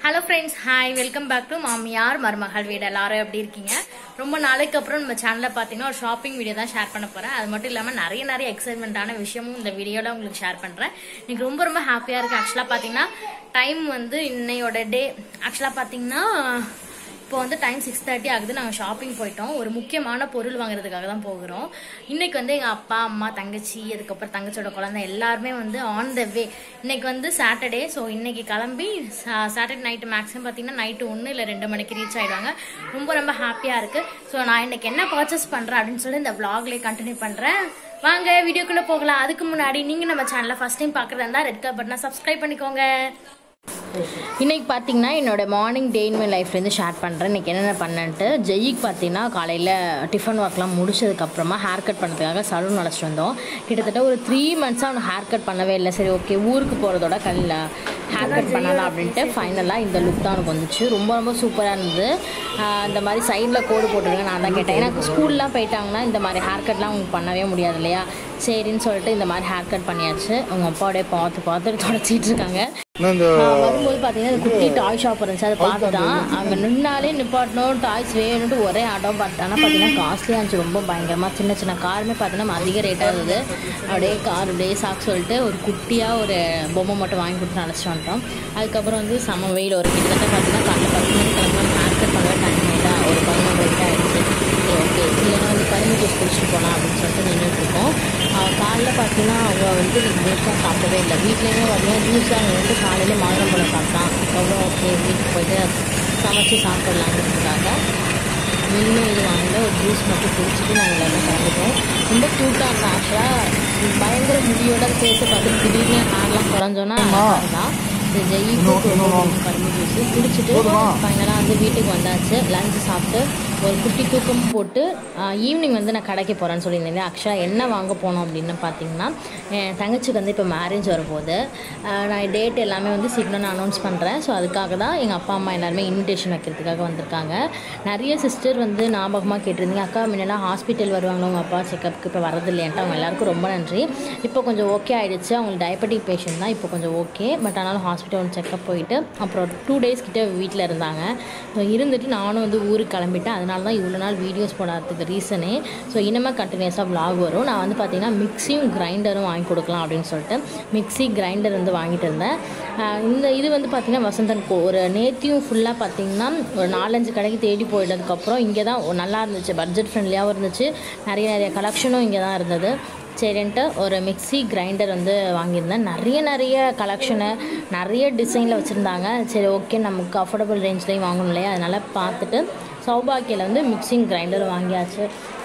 Hello friends hi welcome back to மாமியார் மருமகள் வீடு எல்லாரும் எப்படி இருக்கீங்க ரொம்ப நாளைக்கு அப்புறம் நம்ம சேனல்ல பார்த்தீங்கன்னா ஒரு ஷாப்பிங் வீடியோ தான் ஷேர் பண்ண போறேன் அது மட்டும் இல்லாமல் நிறைய நிறைய எக்ஸைட்மெண்ட்டான விஷயமும் இந்த வீடியோல உங்களுக்கு ஷேர் பண்றேன் இன்னைக்கு ரொம்ப ரொம்ப ஹாப்பியா இருக்கு ஆக்சுவலாக பார்த்தீங்கன்னா டைம் வந்து இன்னையோட டே ஆக்சுவலாக பார்த்தீங்கன்னா இப்போ வந்து டைம் சிக்ஸ் தேர்ட்டி ஆகுது நாங்கள் ஷாப்பிங் போயிட்டோம் ஒரு முக்கியமான பொருள் வாங்குறதுக்காக தான் போகிறோம் இன்னைக்கு வந்து எங்கள் அப்பா அம்மா தங்கச்சி அதுக்கப்புறம் தங்கச்சியோட குழந்தை எல்லாருமே வந்து ஆன் த வே இன்னைக்கு வந்து சாட்டர்டே ஸோ இன்னைக்கு கிளம்பி சாட்டர்டே நைட்டு மேக்ஸிமம் பார்த்தீங்கன்னா நைட்டு ஒன்று இல்லை ரெண்டு மணிக்கு ரீச் ஆயிடுவாங்க ரொம்ப ரொம்ப ஹாப்பியாக இருக்கு ஸோ நான் இன்னைக்கு என்ன பர்ச்சேஸ் பண்ணுறேன் அப்படின்னு சொல்லி இந்த vlogலயே கண்டினியூ பண்ணுறேன் வாங்க வீடியோக்குள்ளே போகலாம் அதுக்கு முன்னாடி நீங்கள் நம்ம சேனலை ஃபர்ஸ்ட் டைம் பார்க்குறதா இருந்தால் ரெட் கலர் பட்டனை சப்ஸ்கிரைப் பண்ணிக்கோங்க இன்னைக்கு பார்த்தீங்கன்னா என்னோட மார்னிங் டே இன் மை லைஃப்லேருந்து ஷேர் பண்ணுறேன் இன்றைக்கி என்னென்ன பண்ணேன்ட்டு ஜெய்க்கு பார்த்தீங்கன்னா காலையில் டிஃபன் ஒர்க்லாம் முடிச்சதுக்கப்புறமா ஹேர் கட் பண்ணுறதுக்காக சலூன் அழைச்சிட்டு வந்தோம் கிட்டத்தட்ட ஒரு த்ரீ மந்த்ஸாக அவனுக்கு ஹேர் கட் பண்ணவே இல்லை சரி ஓகே ஊருக்கு போகிறதோட கல்ல ஹேர் கட் பண்ணலாம் அப்படின்ட்டு ஃபைனலாக இந்த லுக் தான் எனக்கு வந்துச்சு ரொம்ப ரொம்ப சூப்பராக இருந்தது ஆஹ் இந்த மாதிரி சைடில் கோடு போட்டுருங்க நான் தான் கேட்டேன் ஏன்னா ஸ்கூல்லாம் போயிட்டாங்கன்னா இந்த மாதிரி ஹேர் கட்லாம் அவங்க பண்ணவே முடியாது இல்லையா சரின்னு சொல்லிட்டு இந்த மாதிரி ஹேர் கட் பண்ணியாச்சு அவங்க அப்பாவோடய பார்த்து பார்த்து தொடச்சிட்டு இருக்காங்க நான் இந்த நான் வரும்போது பார்த்தீங்கன்னா ஒரு குட்டி டாய் ஷாப் இருந்துச்சு அதை பார்த்துட்டான் அங்கே நின்னாலே நிப்பாட்டணும் டாய்ஸ் வேணும்ட்டு ஒரே ஆட்டம் பார்த்தானா பார்த்தீங்கன்னா காஸ்ட்லியாக இருந்துச்சு ரொம்ப பயங்கரமாக சின்ன சின்ன காருமே பார்த்தீங்கன்னா அதிக ரேட்டாக இருந்தது அப்படியே கார் அப்படியே சாக்கு சொல்லிட்டு ஒரு குட்டியாக ஒரு பொம்மை மட்டும் வாங்கி கொடுத்து அழைச்சிட்டு வந்துட்டோம் அதுக்கப்புறம் வந்து செம வெயில் ஒரு கிட்டத்தட்ட பார்த்தீங்கன்னா காலைல பத்து மணிக்கு கிளம்பி ஹேர் கட் பண்ண டைம் ஆகிட்டா ஒரு பதினொன்று வரைக்கும் ஆயிடுச்சு சரி ஓகே இல்லைன்னா வந்து கரும்பு ஜூஸ் குடிச்சிட்டு போகலாம் அப்படின்னு சொல்லிட்டு நின்றுட்டு இருக்கோம் அவள் காலைல பார்த்தீங்கன்னா அவள் வந்து ஜூஸ்லாம் சாப்பிடவே இல்லை வீட்லேயுமே பார்த்தீங்கன்னா ஜூஸ் தான் வந்து காலையில் மாதுளம்பழம் சாப்பிட்டான் அதுக்கப்புறம் ஓகே வீட்டுக்கு போயிட்டு சமைச்சு சாப்பிடலாங்கிறதுக்காக மீனும் இது வாங்கல ஒரு ஜூஸ் மட்டும் குடிச்சிட்டு நாங்கள் எல்லாமே கிளம்பிட்டோம் ரொம்ப க்யூட்டாக இருந்தான் ஆக்சுவலாக பயங்கர முடியோட பேச பார்த்துட்டு திடீர்னு ஹேர்லாம் குறைஞ்சோன்னா தான் இது ஜெய்க்கு கரும்பு ஜூஸ் குடிச்சிட்டு ஃபைனலாக வந்து வீட்டுக்கு வந்தாச்சு லஞ்சு சாப்பிட்டு ஒரு குட்டி தூக்கம் போட்டு ஈவினிங் வந்து நான் கடைக்கு போகிறேன்னு சொல்லியிருந்தேன் ஆக்சுவலாக என்ன வாங்க போனோம் அப்படின்னு பார்த்தீங்கன்னா என் தங்கச்சிக்கு வந்து இப்போ மேரேஜ் வரும்போது ஆஹ் நான் டேட் எல்லாமே வந்து சீக்கிரம் நான் அனௌன்ஸ் பண்ணுறேன் ஸோ அதுக்காக தான் எங்கள் அப்பா அம்மா எல்லாருமே இன்விடேஷன் வைக்கிறதுக்காக வந்திருக்காங்க நிறைய சிஸ்டர் வந்து ஞாபகமாக கேட்டிருந்தீங்க அக்கா முன்னெல்லாம் ஹாஸ்பிட்டல் வருவாங்களா உங்கள் அப்பா செக்கப்புக்கு இப்போ வரது இல்லையான்ட்டு அவங்க எல்லாருக்கும் ரொம்ப நன்றி இப்போ கொஞ்சம் ஓகே ஆயிடுச்சு அவங்களுக்கு டயபெட்டிக் பேஷண்ட் தான் இப்போ கொஞ்சம் ஓகே பட் ஆனாலும் ஹாஸ்பிட்டல் வந்து செக்கப் போயிட்டு அப்புறம் டூ டேஸ் கிட்ட வீட்டில் இருந்தாங்க ஸோ இருந்துட்டு நானும் வந்து ஊருக்கு கிளம்பிட்டேன் அதனால தான் இவ்வளோ நாள் வீடியோஸ் போடாததுக்கு ரீசனே ஸோ இனிமேல் கண்டினியூஸாக vlog வரும் நான் வந்து பார்த்தீங்கன்னா மிக்ஸியும் கிரைண்டரும் வாங்கி கொடுக்கலாம் அப்படின்னு சொல்லிட்டு மிக்ஸி கிரைண்டர் வந்து வாங்கிட்டு இருந்தேன் ஆஹ் இந்த இது வந்து பார்த்தீங்கன்னா வசந்தன் கோ ஒரு நேத்தியும் ஃபுல்லாக பார்த்தீங்கன்னா ஒரு நாலஞ்சு கடைக்கு தேடி போயிட்டதுக்கப்புறம் இங்கே தான் ஒரு நல்லா இருந்துச்சு பட்ஜெட் ஃப்ரெண்ட்லியாகவும் இருந்துச்சு நிறைய நிறைய கலெக்ஷனும் இங்கே தான் இருந்தது சரின்ட்டு ஒரு மிக்ஸி கிரைண்டர் வந்து வாங்கியிருந்தேன் நிறைய நிறைய கலெக்ஷனு நிறைய டிசைனில் வச்சுருந்தாங்க சரி ஓகே நமக்கு அஃபோர்டபுள் ரேஞ்ச்லேயும் வாங்கணும் இல்லையா அதனால் பார்த்துட்டு சௌபாக்கியில் வந்து மிக்சிங் கிரைண்டர் வாங்கியாச்சு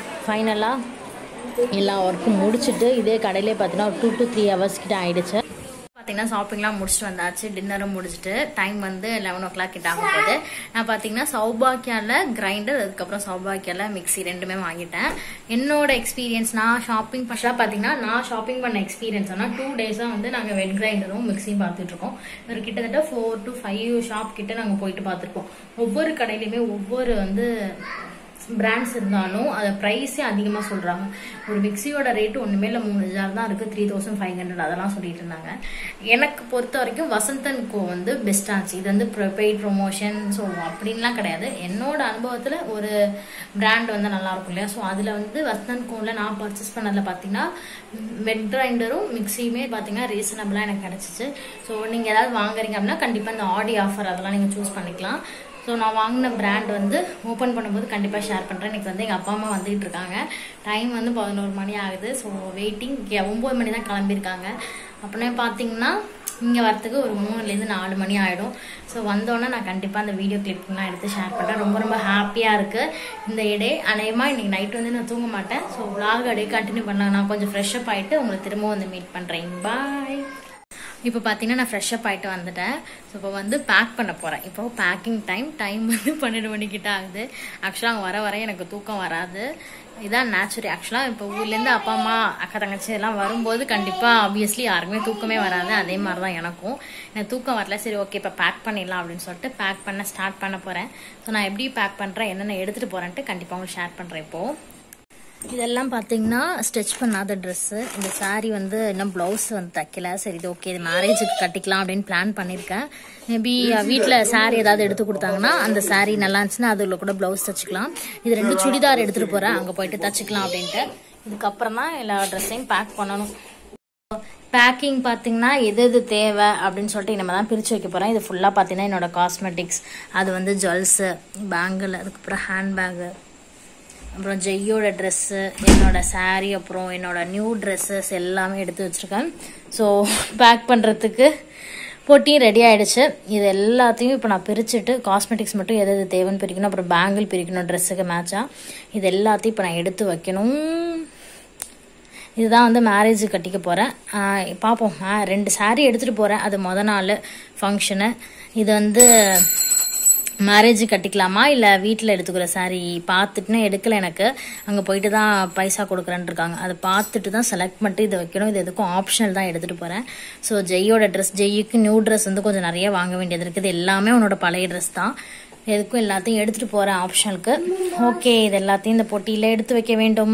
ஃபைனலாக எல்லா ஒர்க்கும் முடிச்சுட்டு இதே கடையிலே பார்த்தீங்கன்னா ஒரு டூ டு த்ரீ ஹவர்ஸ் கிட்ட ஆயிடுச்சு பார்த்தீங்கன்னா ஷாப்பிங்லாம் முடிச்சுட்டு வந்தாச்சு டின்னரும் முடிச்சுட்டு டைம் வந்து லெவன் ஓ கிளாக் கிட்ட ஆகும் போது நான் பார்த்தீங்கன்னா சௌபாக்கியால கிரைண்டர் அதுக்கப்புறம் சௌபாக்கியால மிக்ஸி ரெண்டுமே வாங்கிட்டேன் என்னோட எக்ஸ்பீரியன்ஸ் நான் ஷாப்பிங் ஃபர்ஸ்டாக பார்த்தீங்கன்னா நான் ஷாப்பிங் பண்ண எக்ஸ்பீரியன்ஸ் ஆனால் டூ டேஸாக வந்து நாங்கள் வெட் கிரைண்டரும் மிக்ஸியும் பார்த்துட்டு இருக்கோம் ஒரு கிட்டத்தட்ட ஃபோர் டு ஃபைவ் ஷாப் கிட்ட நாங்கள் போயிட்டு பார்த்துருப்போம் ஒவ்வொரு கடையிலையுமே ஒவ்வொரு வந்து பிராண்ட்ஸ் இருந்தாலும் அதை ப்ரைஸே அதிகமாக சொல்கிறாங்க ஒரு மிக்ஸியோட ரேட்டு ஒன்றுமே இல்லை மூணு ஹஜார் தான் இருக்குது த்ரீ தௌசண்ட் ஃபைவ் ஹண்ட்ரட் அதெல்லாம் சொல்லிட்டு இருந்தாங்க எனக்கு பொறுத்த வரைக்கும் வசந்தன் கோ வந்து பெஸ்ட்டாக இருந்துச்சு இது வந்து பெய்ட் ப்ரொமோஷன் ஸோ அப்படின்லாம் கிடையாது என்னோட அனுபவத்தில் ஒரு பிராண்ட் வந்து நல்லா இருக்கும் இல்லையா ஸோ அதில் வந்து வசந்தன் கோவில் நான் பர்ச்சேஸ் பண்ணதில் பார்த்தீங்கன்னா வெட் கிரைண்டரும் மிக்ஸியுமே பார்த்தீங்கன்னா ரீசனபிளாக எனக்கு கிடச்சிச்சு ஸோ நீங்கள் ஏதாவது வாங்குறீங்க அப்படின்னா கண்டிப்பாக இந்த ஆடி ஆஃபர் அதெல்லாம் நீங்கள் சூஸ் பண்ணிக்கலாம் ஸோ நான் வாங்கின பிராண்ட் வந்து ஓப்பன் பண்ணும்போது கண்டிப்பாக ஷேர் பண்ணுறேன் இன்னைக்கு வந்து எங்கள் அப்பா அம்மா வந்துகிட்டு இருக்காங்க டைம் வந்து பதினோரு மணி ஆகுது ஸோ வெயிட்டிங் ஒம்பது மணி தான் கிளம்பியிருக்காங்க அப்படின்னே பார்த்தீங்கன்னா இங்கே வரத்துக்கு ஒரு மூணுலேருந்து நாலு மணி ஆகிடும் ஸோ வந்தோன்னே நான் கண்டிப்பாக அந்த வீடியோ கிளிப்லாம் எடுத்து ஷேர் பண்ணுறேன் ரொம்ப ரொம்ப ஹாப்பியாக இருக்குது இந்த இடே அநேகமாக இன்னைக்கு நைட் வந்து நான் தூங்க மாட்டேன் ஸோ vlog அப்படியே கண்டினியூ பண்ணலாம் நான் கொஞ்சம் ஃப்ரெஷ்அப் ஆகிட்டு உங்களை திரும்ப வந்து மீட் பண்ணுறேன் பாய் இப்போ பார்த்தீங்கன்னா நான் ஃப்ரெஷ்அப் ஆகிட்டு வந்துட்டேன் ஸோ இப்போ வந்து பேக் பண்ண போகிறேன் இப்போ பேக்கிங் டைம் டைம் வந்து பன்னெண்டு மணிக்கிட்ட ஆகுது ஆக்சுவலாக அங்கே வர வர எனக்கு தூக்கம் வராது இதான் நேச்சுரல் ஆக்சுவலாக இப்போ ஊர்லேருந்து அப்பா அம்மா அக்கா தங்கச்சி எல்லாம் வரும்போது கண்டிப்பாக ஆப்வியஸ்லி யாருக்குமே தூக்கமே வராது அதே மாதிரி தான் எனக்கும் எனக்கு தூக்கம் வரல சரி ஓகே இப்போ பேக் பண்ணிடலாம் அப்படின்னு சொல்லிட்டு பேக் பண்ண ஸ்டார்ட் பண்ண போகிறேன் ஸோ நான் எப்படி பேக் பண்ணுறேன் என்னென்ன எடுத்துகிட்டு போகிறேன்ட்டு கண்டிப்பாக உங்களுக்கு ஷேர் பண்ணுறேன் இப்போது இதெல்லாம் பார்த்தீங்கன்னா ஸ்டிச் பண்ணாத ட்ரெஸ்ஸு இந்த saree வந்து இன்னும் ப்ளவுஸ் வந்து தைக்கல சரி இது ஓகே இது மேரேஜுக்கு கட்டிக்கலாம் அப்படின்னு பிளான் பண்ணியிருக்கேன் மேபி வீட்டில் saree ஏதாவது எடுத்து கொடுத்தாங்கன்னா அந்த saree நல்லா இருந்துச்சுன்னா அதில் கூட ப்ளவுஸ் தைச்சிக்கலாம் இது ரெண்டு சுடிதார் எடுத்துகிட்டு போகிறேன் அங்கே போயிட்டு தைச்சிக்கலாம் அப்படின்ட்டு இதுக்கப்புறம் தான் எல்லா ட்ரெஸ்ஸையும் பேக் பண்ணணும் பேக்கிங் பார்த்தீங்கன்னா எது எது தேவை அப்படின்னு சொல்லிட்டு நம்ம தான் பிரித்து வைக்க போகிறேன் இது ஃபுல்லாக பார்த்தீங்கன்னா என்னோட காஸ்மெட்டிக்ஸ் அது வந்து ஜுவல்ஸு பேங்கிள் அதுக்கப்புறம் ஹேண்ட்பேகு அப்புறம் ஜெய்யோட ட்ரெஸ்ஸு என்னோட saree அப்புறம் என்னோட நியூ ட்ரெஸ்ஸஸ் எல்லாமே எடுத்து வச்சுருக்கேன் ஸோ பேக் பண்ணுறதுக்கு பொட்டியும் ரெடி ஆயிடுச்சு இது எல்லாத்தையும் இப்போ நான் பிரிச்சுட்டு காஸ்மெட்டிக்ஸ் மட்டும் எது எது தேவைன்னு பிரிக்கணும் அப்புறம் பேங்கிள் பிரிக்கணும் ட்ரெஸ்ஸுக்கு மேட்சாக இது எல்லாத்தையும் இப்போ நான் எடுத்து வைக்கணும் இதுதான் வந்து மேரேஜ் கட்டிக்க போகிறேன் பார்ப்போம் ஆ, ரெண்டு saree எடுத்துகிட்டு போகிறேன் அது முத நாள் ஃபங்க்ஷனு இது வந்து மேரேஜ் கட்டிக்கலாமா இல்லை வீட்டில் எடுத்துக்கிற saree பார்த்துட்டுன்னு எடுக்கல எனக்கு அங்கே போயிட்டு தான் பைசா கொடுக்குறேன்னு இருக்காங்க அதை பார்த்துட்டு தான் செலக்ட் பண்ணிட்டு இதை வைக்கணும் இது எதுக்கும் ஆப்ஷனல் தான் எடுத்துகிட்டு போகிறேன் ஸோ ஜெய்யோட ட்ரெஸ் ஜெய்யுக்கு நியூ ட்ரெஸ் வந்து கொஞ்சம் நிறைய வாங்க வேண்டியது இருக்குது எல்லாமே உன்னோட பழைய ட்ரெஸ் தான் எதுக்கும் எல்லாத்தையும் எடுத்துகிட்டு போகிறேன் ஆப்ஷனுக்கு ஓகே இது எல்லாத்தையும் இந்த பொட்டியில் எடுத்து வைக்க வேண்டும்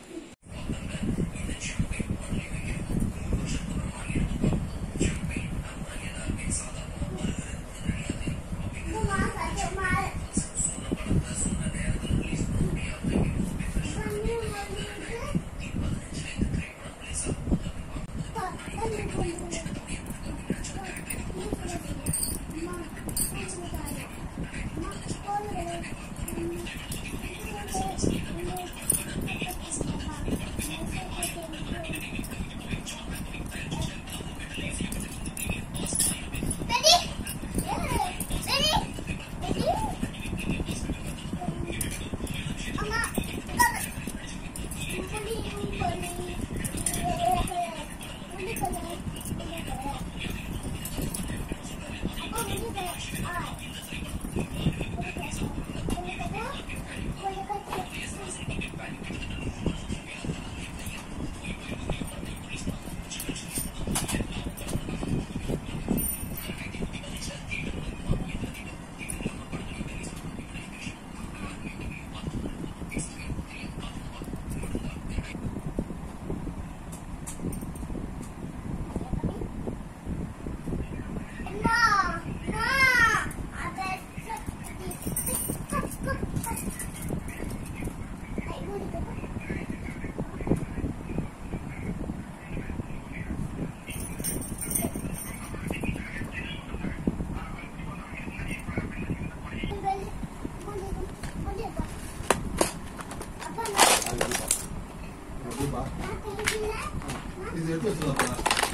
இது எடுத்து வச்சுருவாங்க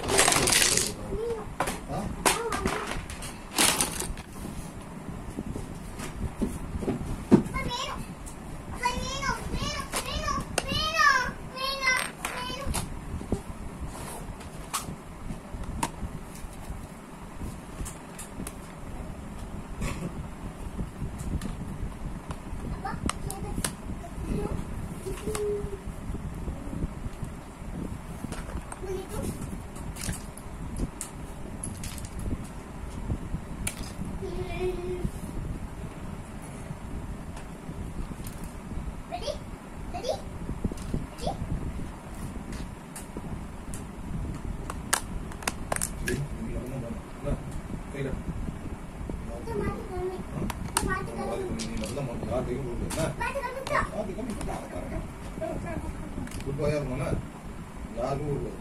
குட் பாயா இருக்கும்ல யாருக்கும் கொடுக்காது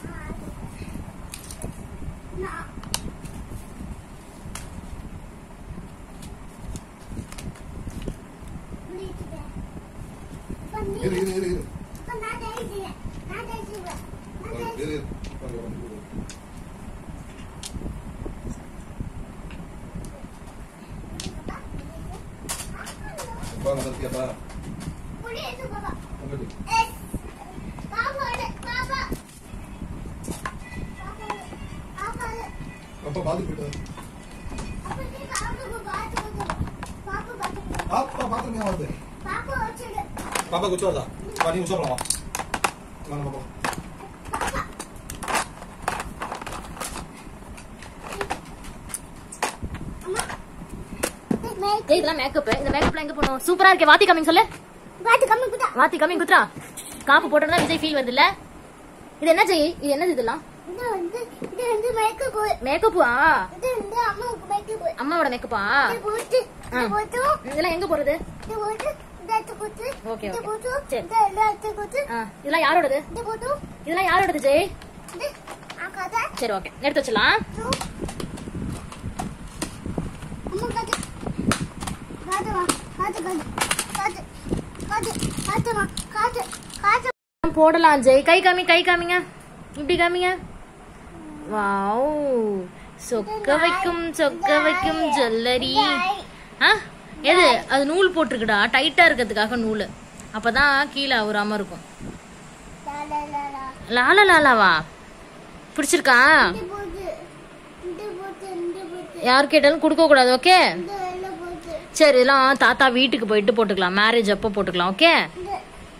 இரு இரு இரு இரு இரு இரு அப்பா நடத்தியாப்பா அங்கிட்டு அப்பா பாத்து போயிட்டு பாப்பா பாத்துருங்க வந்து பாப்பா குச்சி வருதா வா நீ உஷாரலாம் வா வாங்க பாப்பா ஏய், இதெல்லாம் மேக்கப் இந்த மேக்கப்ல எங்க போனோம் சூப்பரா இருக்கே வாத்தி கம்மிங் சொல்லு வாத்தி கம்மிங் குத்ரா காப்பு போட்டோம்னா விஜய் ஃபீல் வருது இல்ல இது என்ன ஜெய் இது என்னது இதெல்லாம் இது வந்து இது வந்து மேக்கப் மேக்கப்பா இது வந்து அம்மாவுக்கு மேக்கப் அம்மாவோட மேக்கப்பா இது போட்டு ஆ. இது போட்டு இதெல்லாம் எங்க போறது இது போட்டு இதாத்து போட்டு Okay, இது okay. போட்டு சரி. இது எல்லாத்து போட்டு ஆ, இதெல்லாம் யாரோடது இது போட்டு இதெல்லாம் யாரோடது ஜெய் இது அக்காத சரி ஓகே எடுத்து வச்சலாம் அம்மா காது காது வா காது காது காது காது காது வா காது காது போடலாம் ஜெய் கை காமி கை காமிங்க இப்படி காமிங்க வாவ் சொக்க வைக்கும் சொக்க வைக்கும் ஜுவல்லரி ஆ எது அது நூல் போட்டிருக்குடா டைட்டா இருக்கிறதுக்காக நூல் அப்பதான் கீழே அவுறாம இருக்கும் லா லா லா லா லாலா லாலாவா பிடிச்சிருக்கா இது போட்டு இது போட்டு இது போட்டு யார் கேட்டாலும் கொடுக்க கூடாது ஓகே இது எல்லாம் போட்டு சரி இதெல்லாம் தாத்தா வீட்டுக்கு போயிட்டு போட்டுக்கலாம் மேரேஜ் அப்போ போட்டுக்கலாம் ஓகே இது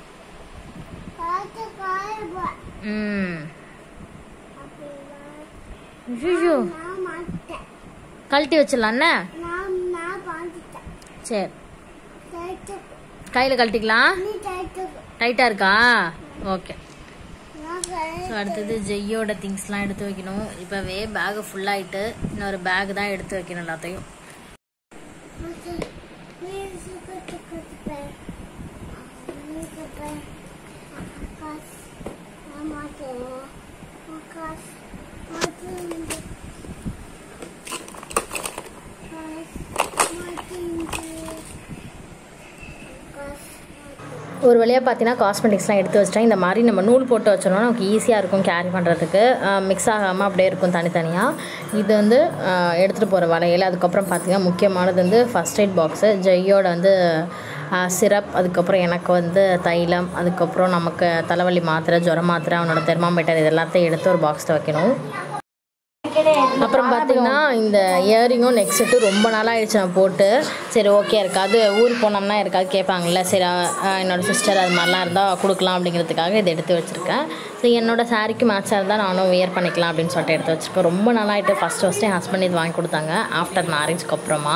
காது காயபா ம் அப்படினா ஐயோ நான் மாட்டேன் கழட்டி வச்சிடலாண்ணே நான் நான் பாந்துட்டேன் சரி டைட்டு கையில் கழட்டிக்கலாம் நீ டைட்டு டைட்டாக இருக்கா ஓகே நான் கை ஸோ அடுத்தது ஜெய்யோட திங்ஸ்லாம் எடுத்து வைக்கணும் இப்போவே பேக் ஃபுல்லாகிட்டு இன்னொரு பேக் தான் எடுத்து வைக்கணும் எல்லாத்தையும் Mati, please suka cepat cepat. Ini cepat. Makas, mati, makas, mati. Makas, mati. Makas, ஒரு வழியாக பார்த்தீங்கன்னா காஸ்மெட்டிக்ஸ்லாம் எடுத்து வச்சிட்டேன் இந்த மாதிரி நம்ம நூல் போட்டு வச்சோம்னா நமக்கு ஈஸியாக இருக்கும் கேரி பண்ணுறதுக்கு மிக்ஸ் ஆகாமல் அப்படியே இருக்கும் தனித்தனியாக இது வந்து எடுத்துகிட்டு போகிற வளையல் அதுக்கப்புறம் பார்த்தீங்கன்னா முக்கியமானது வந்து ஃபஸ்ட் எய்ட் பாக்ஸு ஜெய்யோட வந்து சிரப் அதுக்கப்புறம் எனக்கு வந்து தைலம் அதுக்கப்புறம் நமக்கு தலைவலி மாத்திரை ஜுரம் மாத்திரை அவனோட தெர்மாமீட்டர் இது எல்லாத்தையும் எடுத்து ஒரு பாக்ஸில் வைக்கணும் அப்புறம் பார்த்தீங்கன்னா இந்த இயரிங்கும் நெக் செட்டு ரொம்ப நாளாக ஆயிடுச்சு நான் போட்டு சரி ஓகே இருக்காது ஊருக்கு போனோம்னா இருக்காது கேட்பாங்கல்ல சரி அஹ், என்னோட சிஸ்டர் அது மாதிரிலாம் இருந்தால் கொடுக்கலாம் அப்படிங்கிறதுக்காக இதை எடுத்து வச்சுருக்கேன் ஸோ என்னோட சாரிக்கு மேட்சாக இருந்தால் நானும் வியர் பண்ணிக்கலாம் அப்படின்னு சொல்லிட்டு எடுத்து வச்சுருக்கேன் ரொம்ப நாளாகிட்டு ஃபஸ்ட் ஃபஸ்ட்டு என் ஹஸ்பண்ட் இது வாங்கி கொடுத்தாங்க ஆஃப்டர் மேரேஜ்க்கு அப்புறமா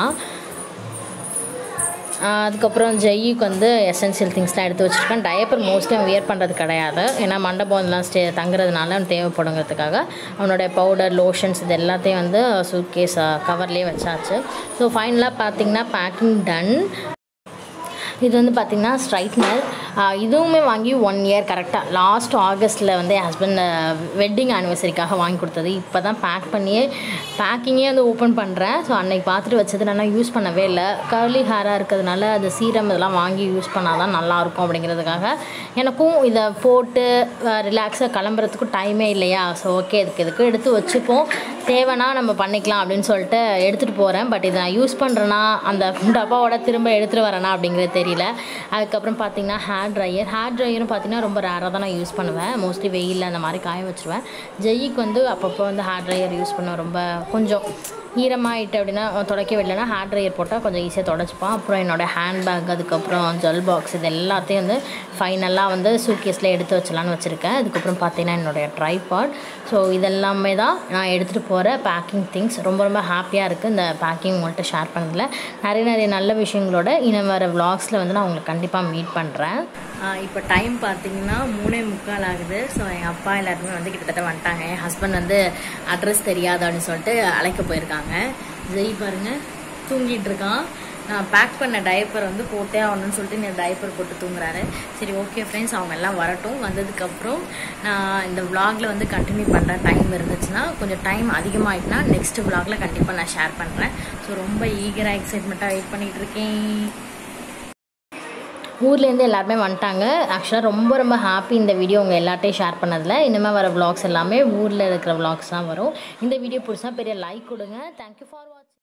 ஆஹ் அதுக்கப்புறம் ஜெய்யுக்கு வந்து எசென்சியல் திங்ஸ்லாம் எடுத்து வச்சுருக்கேன் டயப்பர் மோஸ்ட்லி அவன் வியர் பண்ணுறது கிடையாது ஏன்னா மண்டபம்லாம் ஸ்டே தங்குறதுனால அவன் தேவைப்படுங்கிறதுக்காக அவனோட பவுடர் லோஷன்ஸ் இது எல்லாத்தையும் வந்து சூட் கேஸ் கவர்லேயே வச்சாச்சு ஸோ ஃபைனலாக பார்த்தீங்கன்னா பேக்கிங் டன் இது வந்து பார்த்திங்கன்னா ஸ்ட்ரைட்னர் இதுவுமே வாங்கி ஒன் இயர் கரெக்டாக லாஸ்ட் ஆகஸ்ட்டில் வந்து என் ஹஸ்பண்ட் வெட்டிங் ஆனிவர்சரிக்காக வாங்கி கொடுத்தது இப்போ தான் பேக் பண்ணியே பேக்கிங்கே வந்து ஓப்பன் பண்ணுறேன் ஸோ அன்னைக்கு பார்த்துட்டு வச்சது நான் யூஸ் பண்ணவே இல்லை கர்லி ஹேராக இருக்கிறதுனால அது சீரம் இதெல்லாம் வாங்கி யூஸ் பண்ணால் தான் நல்லாயிருக்கும் அப்படிங்கிறதுக்காக எனக்கும் இதை போட்டு ரிலாக்ஸாக கிளம்புறதுக்கும் டைமே இல்லையா ஸோ ஓகே இதுக்கு இதுக்கு எடுத்து வச்சுப்போம் தேவைன்னா நம்ம பண்ணிக்கலாம் அப்படின்னு சொல்லிட்டு எடுத்துகிட்டு போகிறேன் பட் இதை நான் யூஸ் பண்ணுறேன்னா அந்த டப்பாவோட திரும்ப எடுத்துகிட்டு வரேனா அப்படிங்கிறது தெரியல அதுக்கப்புறம் பார்த்தீங்கன்னா ஹேர் ட்ரையர் ஹேர் ட்ரையரும் பார்த்தீங்கன்னா ரொம்ப ரேராக தான் நான் யூஸ் பண்ணுவேன் மோஸ்ட்லி வெயிலில் அந்த மாதிரி காய வச்சுருவேன் ஜெய்யிக்கு வந்து அப்பப்போ வந்து ஹேர் ட்ரையர் யூஸ் பண்ண ரொம்ப கொஞ்சம் ஈரமாயிட்டு அப்படின்னா துடைக்க விடலைன்னா ஹேர் ட்ரையர் போட்டால் கொஞ்சம் ஈஸியாக தொடச்சிப்பான் அப்புறம் என்னோடய ஹேண்ட்பேக் அதுக்கப்புறம் ஜுவல் பாக்ஸ் இது எல்லாத்தையும் வந்து ஃபைனலாக வந்து சூட்கேஸில் எடுத்து வச்சலான்னு வச்சுருக்கேன் அதுக்கப்புறம் பார்த்தீங்கன்னா என்னுடைய ட்ரைபாட் ஸோ இதெல்லாமே தான் நான் எடுத்துகிட்டு போகிற பேக்கிங் திங்ஸ் ரொம்ப ரொம்ப ஹாப்பியாக இருக்குது இந்த பேக்கிங் உங்கள்கிட்ட ஷேர் பண்ணதில் நிறைய நிறைய நல்ல விஷயங்களோட இன்னும் வர vlogsல வந்து நான் உங்களுக்கு கண்டிப்பாக மீட் பண்ணுறேன் இப்போ டைம் பார்த்தீங்கன்னா மூணே முக்கால் ஆகுது ஸோ எங்கள் அப்பா எல்லாருமே வந்து கிட்டத்தட்ட வந்துட்டாங்க என் ஹஸ்பண்ட் வந்து அட்ரஸ் தெரியாது அப்படின்னு சொல்லிட்டு அழைக்க போயிருக்காங்க ஜெய் பாருங்க தூங்கிட்டு இருக்கான் நான் பேக் பண்ண டைப்பர் வந்து போட்டே ஆகணும்னு சொல்லிட்டு இந்த டைப்பர் போட்டு தூங்குறாரு சரி ஓகே ஃப்ரெண்ட்ஸ் அவங்க எல்லாம் வரட்டும் வந்ததுக்கப்புறம் நான் இந்த vlogல வந்து கண்டினியூ பண்ணுற டைம் இருந்துச்சுன்னா கொஞ்சம் டைம் அதிகமாகிட்டுனா நெக்ஸ்ட் vlogல கண்டிப்பாக நான் ஷேர் பண்ணுறேன் ஸோ ரொம்ப ஈகராக எக்ஸைட்மெண்ட்டாக வெயிட் பண்ணிகிட்டு இருக்கேன் ஊர்லேருந்து எல்லாருமே வந்துட்டாங்க ஆக்சுவலாக ரொம்ப ரொம்ப ஹாப்பி இந்த வீடியோ உங்கள் எல்லார்ட்டையும் ஷேர் பண்ணதில் இனிமேல் வர vlogs எல்லாமே ஊரில் இருக்கிற vlogs தான் வரும் இந்த வீடியோ பிடிச்சா பெரிய லைக் கொடுங்க தேங்க்யூ ஃபார் வாட்சிங்